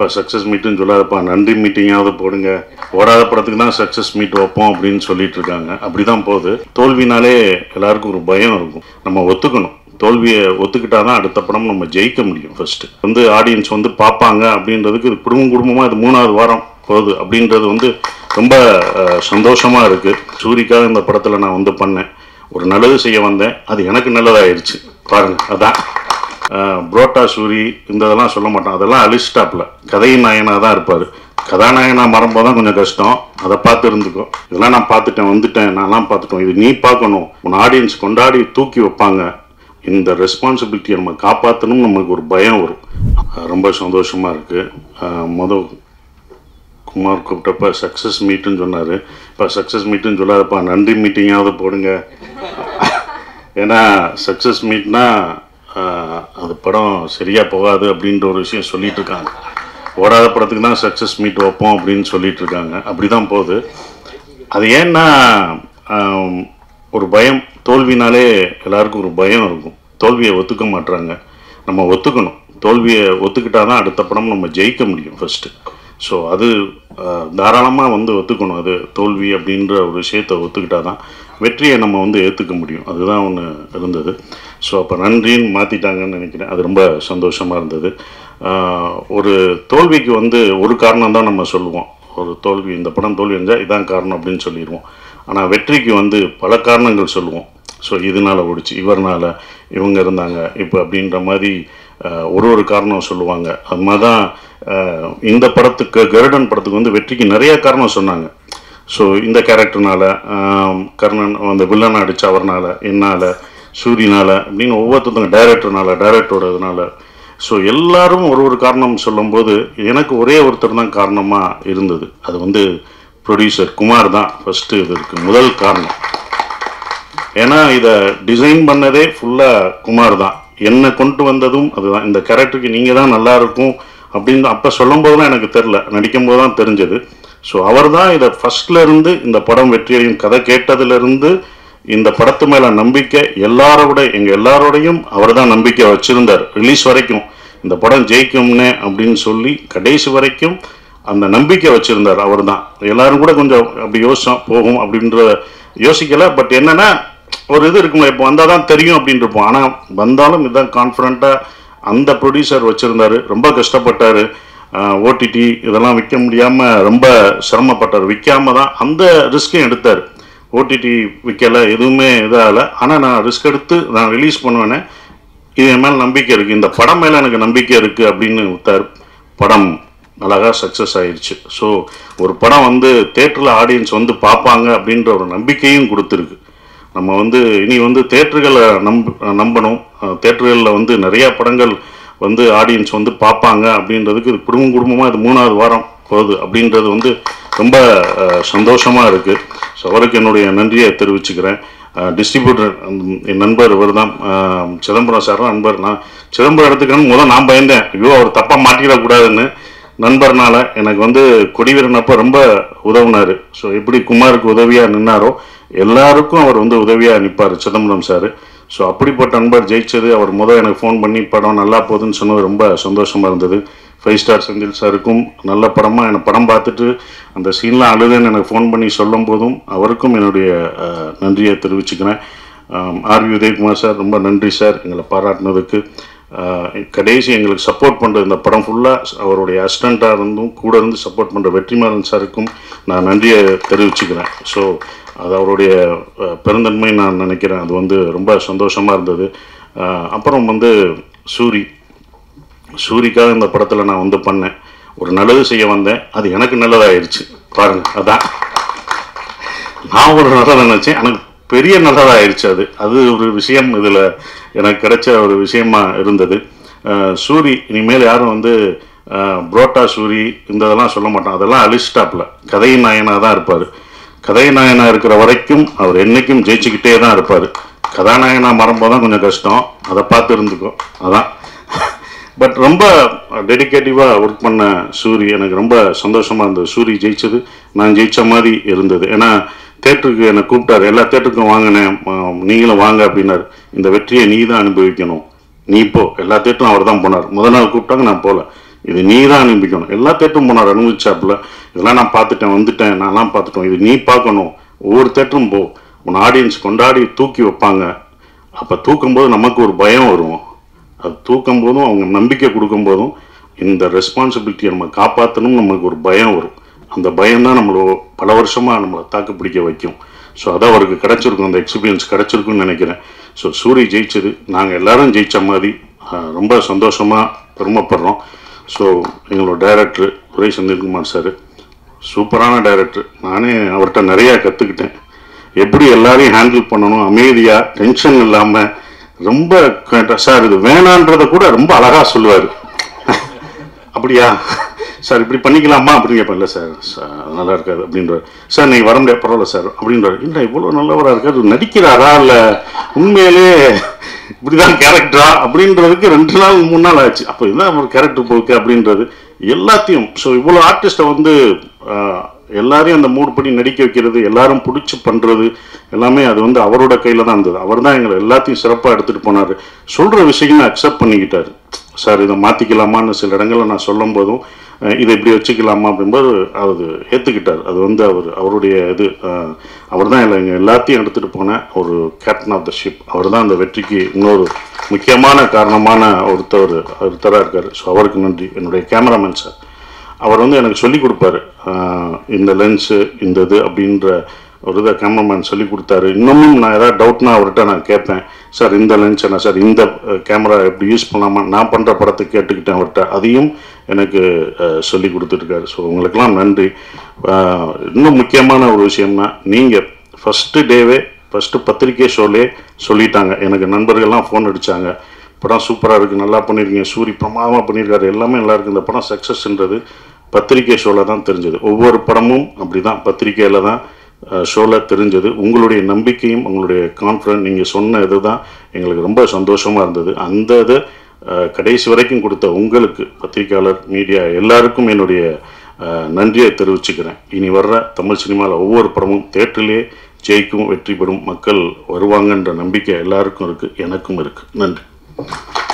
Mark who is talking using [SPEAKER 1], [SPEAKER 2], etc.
[SPEAKER 1] இப்போ சக்ஸஸ் மீட்டுன்னு சொல்லாதப்பா நன்றி மீட்டிங்காவது போடுங்க ஓடாத படத்துக்கு தான் சக்ஸஸ் மீட் வைப்போம் அப்படின்னு சொல்லிட்டு இருக்காங்க அப்படி தான் போகுது தோல்வினாலே எல்லாருக்கும் ஒரு பயம் இருக்கும் நம்ம ஒத்துக்கணும் தோல்வியை ஒத்துக்கிட்டா தான் அடுத்த படம் நம்ம ஜெயிக்க முடியும் ஃபர்ஸ்ட் வந்து ஆடியன்ஸ் வந்து பார்ப்பாங்க அப்படின்றதுக்கு இது குடும்பம் குடும்பமாக இது மூணாவது வாரம் போகுது அப்படின்றது வந்து ரொம்ப அஹ், சந்தோஷமா இருக்கு சூரிக்காக இந்த படத்தில் நான் வந்து பண்ணேன் ஒரு நல்லது செய்ய வந்தேன் அது எனக்கு நல்லதாயிருச்சு பாருங்க அதான் அஹ், புரோட்டா சூரி இந்த இதெல்லாம் சொல்ல மாட்டான் அதெல்லாம் அலிஸ்டாப்ல கதையின் நாயனா தான் இருப்பார் கதாநாயகனா மறம்போது தான் கொஞ்சம் கஷ்டம் அதை பார்த்து இருந்துக்கோ இதெல்லாம் நான் பார்த்துட்டேன் வந்துட்டேன் நான்லாம் பார்த்துட்டோம் இது நீ பார்க்கணும் உன் ஆடியன்ஸ் கொண்டாடி தூக்கி வைப்பாங்க இந்த ரெஸ்பான்சிபிலிட்டியை நம்ம காப்பாற்றணும் நமக்கு ஒரு பயம் வரும் அஹ் ரொம்ப சந்தோஷமா இருக்கு அஹ் முத குமார் கூப்பிட்டப்ப சக்ஸஸ் மீட்டுன்னு சொன்னார் இப்போ சக்ஸஸ் மீட்டுன்னு சொல்லாதப்பா நன்றி மீட்டிங்காவது போடுங்க ஏன்னா சக்ஸஸ் மீட்னா அது படம் சரியாக போகாது அப்படின்ற ஒரு விஷயம் சொல்லிட்டு இருக்காங்க ஓடாத படத்துக்கு தான் சக்ஸஸ் மீட் வைப்போம் அப்படின்னு சொல்லிட்டு இருக்காங்க அப்படி தான் போகுது அது ஏன்னா ஆம், ஒரு பயம் தோல்வினாலே எல்லாருக்கும் ஒரு பயம் இருக்கும் தோல்வியை ஒத்துக்க மாட்றாங்க நம்ம ஒத்துக்கணும் தோல்வியை ஒத்துக்கிட்டா தான் அடுத்த படம் நம்ம ஜெயிக்க முடியும் ஃபர்ஸ்ட் ஸோ அது தாராளமாக வந்து ஒத்துக்கணும் அது தோல்வி அப்படின்ற ஒரு விஷயத்தை ஒத்துக்கிட்டா தான் வெற்றியை நம்ம வந்து ஏற்றுக்க முடியும் அதுதான் ஒன்று இருந்தது ஸோ அப்போ நன்றின்னு மாற்றிட்டாங்கன்னு நினைக்கிறேன் அது ரொம்ப சந்தோஷமாக இருந்தது ஆஹ், ஒரு தோல்விக்கு வந்து ஒரு காரணம் தான் நம்ம சொல்லுவோம் ஒரு தோல்வி இந்த படம் தோல்வி இருந்தால் இதான் காரணம் அப்படின்னு சொல்லிடுவோம் ஆனால் வெற்றிக்கு வந்து பல காரணங்கள் சொல்லுவோம் ஸோ இதனால ஓடிச்சு இவர்னால இவங்க இருந்தாங்க இப்போ அப்படின்ற மாதிரி ஆஹ், ஒரு ஒரு காரணம் சொல்லுவாங்க அது மாதிரி தான் ஆஹ், இந்த படத்துக்கு கருடன் படத்துக்கு வந்து வெற்றிக்கு நிறைய காரணம் சொன்னாங்க ஸோ இந்த கேரக்டர்னால கர்ணன் அந்த வில்லனை அடிச்ச அவர்னால என்னால் சூரியனால அப்படின்னு ஒவ்வொருத்தவங்க டைரக்டர்னால டைரக்டரோட இதனால ஸோ எல்லாரும் ஒரு ஒரு காரணம் சொல்லும்போது எனக்கு ஒரே ஒருத்தர் தான் காரணமாக இருந்தது அது வந்து ப்ரொடியூசர் குமார் தான் ஃபஸ்ட்டு இதற்கு முதல் காரணம் ஏன்னா இதை டிசைன் பண்ணதே ஃபுல்லாக குமார் தான் என்னை கொண்டு வந்ததும் அதுதான் இந்த கேரக்டருக்கு நீங்கள் தான் நல்லா இருக்கும் அப்படின்னு அப்போ சொல்லும்போதெல்லாம் எனக்கு தெரில நடிக்கும்போது தான் தெரிஞ்சது ஸோ அவர் தான் இதை ஃபர்ஸ்ட்ல இருந்து இந்த படம் வெற்றியடையும் கதை கேட்டதுலேருந்து இந்த படத்து மேலே நம்பிக்கை எல்லாரோட எங்கள் எல்லாரோடையும் அவர் தான் நம்பிக்கை வச்சுருந்தார் ரிலீஸ் வரைக்கும் இந்த படம் ஜெயிக்கும்னே அப்படின்னு சொல்லி கடைசி வரைக்கும் அந்த நம்பிக்கை வச்சுருந்தார் அவர் தான் எல்லாரும் கூட கொஞ்சம் அப்படி யோசிச்சோம் போகும் அப்படின்ற யோசிக்கல பட் என்னன்னா ஒரு இது இருக்கும்ல இப்போ வந்தால் தான் தெரியும் அப்படின்னு இருப்போம் ஆனால் வந்தாலும் இதுதான் கான்ஃபிடண்ட்டாக அந்த ப்ரொடியூசர் வச்சுருந்தாரு ரொம்ப கஷ்டப்பட்டார் ஓடிடி இதெல்லாம் விற்க முடியாமல் ரொம்ப சிரமப்பட்டார் விற்காம தான் அந்த ரிஸ்க்கையும் எடுத்தார் ஓடிடி விற்கல எதுவுமே இதாகல ஆனால் நான் ரிஸ்க் எடுத்து நான் ரிலீஸ் பண்ணுவேனே இது என் மேலே நம்பிக்கை இருக்குது இந்த படம் மேலே எனக்கு நம்பிக்கை இருக்குது அப்படின்னு விட்டார் படம் அழகாக சக்ஸஸ் ஆயிடுச்சு ஸோ ஒரு படம் வந்து தேட்டரில் ஆடியன்ஸ் வந்து பார்ப்பாங்க அப்படின்ற ஒரு நம்பிக்கையும் கொடுத்துருக்கு நம்ம வந்து இனி வந்து தேட்டர்களை நம்ப நம்பணும் தேட்டர்களில் வந்து நிறையா படங்கள் வந்து ஆடியன்ஸ் வந்து பார்ப்பாங்க அப்படின்றதுக்கு இது குடும்பம் குடும்பமாக இது மூணாவது வாரம் போகுது அப்படின்றது வந்து ரொம்ப சந்தோஷமாக இருக்குது ஸோ அவருக்கு என்னுடைய நன்றியை தெரிவிச்சுக்கிறேன் டிஸ்ட்ரிபியூட்டர் என் நண்பர் இவர் தான் சிதம்பரம் சார் நண்பர் நான் சிதம்பரம் எடுத்துக்கணும்னு முதல் நான் பயந்தேன் ஐயோ அவர் தப்பாக மாட்டிடக்கூடாதுன்னு நண்பர்னால எனக்கு வந்து கொடிவீரன் அப்போ ரொம்ப உதவுனார் ஸோ எப்படி குமாருக்கு உதவியாக நின்னாரோ எல்லாருக்கும் அவர் வந்து உதவியாக நிற்பார் சிதம்பரம் சார் ஸோ அப்படிப்பட்ட நண்பர் ஜெயிச்சது அவர் முதல் எனக்கு ஃபோன் பண்ணி படம் நல்லா போகுதுன்னு சொன்னது ரொம்ப சந்தோஷமாக இருந்தது ஃபைவ் ஸ்டார் செந்தில் சாருக்கும் நல்ல படமாக எனக்கு படம் பார்த்துட்டு அந்த சீன்லாம் அழுதுன்னு எனக்கு ஃபோன் பண்ணி சொல்லும் போதும் அவருக்கும் என்னுடைய அஹ், நன்றியை தெரிவிச்சுக்கிறேன் ஆர்வி உதயகுமார் சார் ரொம்ப நன்றி சார் எங்களை பாராட்டினதுக்கு அஹ், கடைசி எங்களுக்கு சப்போர்ட் பண்ணுற இந்த படம் ஃபுல்லாக அவருடைய அசிஸ்டண்ட்டாக இருந்தும் கூட இருந்து சப்போர்ட் பண்ணுற வெற்றிமாறன் சாருக்கும் நான் நன்றியை தெரிவிச்சுக்கிறேன் ஸோ அது அவருடைய அஹ், பெருந்தன்மை நான் நினைக்கிறேன் அது வந்து ரொம்ப சந்தோஷமாக இருந்தது அஹ், அப்புறம் வந்து சூரி சூரிக்காக இந்த படத்தில் நான் வந்து பண்ணேன் ஒரு நல்லது செய்ய வந்தேன் அது எனக்கு நல்லதாயிருச்சு பாருங்க அதான் நான் ஒரு நல்லதை நினச்சேன் எனக்கு பெரிய நல்லதாயிருச்சு அது அது ஒரு விஷயம் இதில் எனக்கு கிடைச்ச ஒரு விஷயமா இருந்தது அஹ் சூரி இனிமேல் யாரும் வந்து அஹ், புரோட்டா சூரி இந்த இதெல்லாம் சொல்ல மாட்டான் அதெல்லாம் அலிஸ்டாப்ல கதையின் நாயனாக தான் இருப்பார் கதைநாயனா இருக்கிற வரைக்கும் அவர் என்னைக்கும் ஜெயிச்சுக்கிட்டே தான் இருப்பார் கதாநாயகனா மறம்போது தான் கொஞ்சம் கஷ்டம் அதை பார்த்து இருந்துக்கும் அதான் பட் ரொம்ப டெடிகேட்டிவாக ஒர்க் பண்ண சூரி எனக்கு ரொம்ப சந்தோஷமாக இருந்தது சூரி ஜெயிச்சது நான் ஜெயிச்ச மாதிரி இருந்தது ஏன்னா தேட்டருக்கு என்னை கூப்பிட்டாரு எல்லா தேட்டருக்கும் வாங்கினேன் நீங்களும் வாங்க அப்படின்னாரு இந்த வெற்றியை நீ தான் அனுபவிக்கணும் நீ போ எல்லா தேட்டரும் அவர் தான் போனார் முதல் நாள் கூப்பிட்டாங்க நான் போகல இது நீ தான் அனுப்பிக்கணும் எல்லா தேட்டரும் போனார் அனுபவிச்சாப்புல இதெல்லாம் நான் பார்த்துட்டேன் வந்துட்டேன் நான்லாம் பார்த்துட்டோம் இது நீ பார்க்கணும் ஒவ்வொரு தேட்டரும் போ உன் ஆடியன்ஸ் கொண்டாடி தூக்கி வைப்பாங்க அப்போ தூக்கும்போது நமக்கு ஒரு பயம் வரும் அது தூக்கும் போதும் அவங்க நம்பிக்கை கொடுக்கும் போதும் இந்த ரெஸ்பான்சிபிலிட்டியை நம்ம காப்பாற்றணும் நமக்கு ஒரு பயம் வரும் அந்த பயம் தான் நம்மளை பல வருஷமாக நம்மளை தாக்கு பிடிக்க வைக்கும் ஸோ அதான் அவருக்கு கிடைச்சிருக்கும் அந்த எக்ஸ்பீரியன்ஸ் கிடைச்சிருக்குன்னு நினைக்கிறேன் ஸோ சூரி ஜெயிச்சது நாங்கள் எல்லாரும் ஜெயிச்ச மாதிரி ஆஹ், ரொம்ப சந்தோஷமாக பெருமைப்படுறோம் ஸோ எங்களோட டைரக்டர் துரை செந்தில்குமார் சார் சூப்பரான டைரக்டர் நானே அவர்கிட்ட நிறையா கற்றுக்கிட்டேன் எப்படி எல்லாரையும் ஹேண்டில் பண்ணணும் அமைதியாக டென்ஷன் இல்லாமல் ரொம்ப க- சார் இது வேணான்றதை கூட ரொம்ப அழகாக சொல்லுவார் அப்படியா சார் இப்படி பண்ணிக்கலாமா அப்படின்னு கேட்பேன் இல்லை சார் சார் நல்லா இருக்காது அப்படின்றார் சார் நீங்கள் வர முடியாது பரவாயில்ல சார் அப்படின்றார் இல்லை இவ்வளோ நல்லவராக இருக்காரு நடிக்கிறாரா இல்லை உண்மையிலே இப்படிதான் கேரக்டரா அப்படின்றதுக்கு ரெண்டு நாள் மூணு நாள் ஆச்சு அப்போ இதுதான் ஒரு கேரக்டர் போக்கு அப்படின்றது எல்லாத்தையும் ஸோ இவ்வளோ ஆர்டிஸ்ட்டை வந்து ஆஹ், எல்லாரையும் அந்த மூடு படி நடிக்க வைக்கிறது எல்லாரும் பிடிச்சி பண்ணுறது எல்லாமே அது வந்து அவரோட கையில் தான் இருந்தது அவர் தான் எங்களை எல்லாத்தையும் சிறப்பாக எடுத்துகிட்டு போனார் சொல்கிற விஷயங்களை அக்செப்ட் பண்ணிக்கிட்டாரு சார் இதை மாற்றிக்கலாமான்னு சில இடங்களில் நான் சொல்லும் போதும் அஹ், இதை இப்படி வச்சுக்கலாமா அப்படிம்போது அது ஏற்றுக்கிட்டார் அது வந்து அவர் அவருடைய இது அவர் தான் எங்கள் எல்லாத்தையும் எடுத்துகிட்டு போன ஒரு கேப்டன் ஆஃப் த ஷிப் அவர் தான் அந்த வெற்றிக்கு இன்னொரு முக்கியமான காரணமான ஒருத்தர் ஒருத்தராக இருக்கார் ஸோ அவருக்கு நன்றி என்னுடைய கேமராமேன் சார் அவர் வந்து எனக்கு சொல்லி கொடுப்பாரு ஆஹ் இந்த லென்ஸு இந்த இது அப்படின்ற ஒரு இதை கேமராமேன் சொல்லி கொடுத்தாரு இன்னமும் நான் ஏதாவது டவுட்னா அவர்கிட்ட நான் கேட்பேன் சார் இந்த லென்ஸ் என்ன சார் இந்த கேமரா எப்படி யூஸ் பண்ணலாமா நான் பண்ணுற படத்தை கேட்டுக்கிட்டேன் அவர்கிட்ட அதையும் எனக்கு அஹ், சொல்லி கொடுத்துருக்காரு ஸோ உங்களுக்கெல்லாம் நன்றி ஆஹ், இன்னும் முக்கியமான ஒரு விஷயம்னா நீங்கள் ஃபஸ்ட்டு டேவே ஃபஸ்ட்டு பத்திரிக்கை ஷோலே சொல்லிட்டாங்க எனக்கு நண்பர்கள்லாம் ஃபோன் அடித்தாங்க படம் சூப்பராக இருக்குது நல்லா பண்ணியிருக்கீங்க சூரி பிரமாதமாக பண்ணியிருக்காரு எல்லாமே நல்லா இருக்குது இந்த படம் சக்ஸஸ்ன்றது பத்திரிக்கை ஷோவில் தான் தெரிஞ்சது ஒவ்வொரு படமும் அப்படி தான் பத்திரிக்கையில் தான் ஷோவில் தெரிஞ்சது உங்களுடைய நம்பிக்கையும் உங்களுடைய கான்ஃபிடன்ட் நீங்கள் சொன்ன இது தான் எங்களுக்கு ரொம்ப சந்தோஷமாக இருந்தது அந்த இது அஹ், கடைசி வரைக்கும் கொடுத்த உங்களுக்கு பத்திரிக்கையாளர் மீடியா எல்லாருக்கும் என்னுடைய அஹ், நன்றியை தெரிவிச்சுக்கிறேன் இனி வர்ற தமிழ் சினிமாவில் ஒவ்வொரு படமும் தேட்டரிலே ஜெயிக்கும் வெற்றி பெறும் மக்கள் வருவாங்கன்ற நம்பிக்கை எல்லாருக்கும் இருக்குது எனக்கும் இருக்குது நன்றி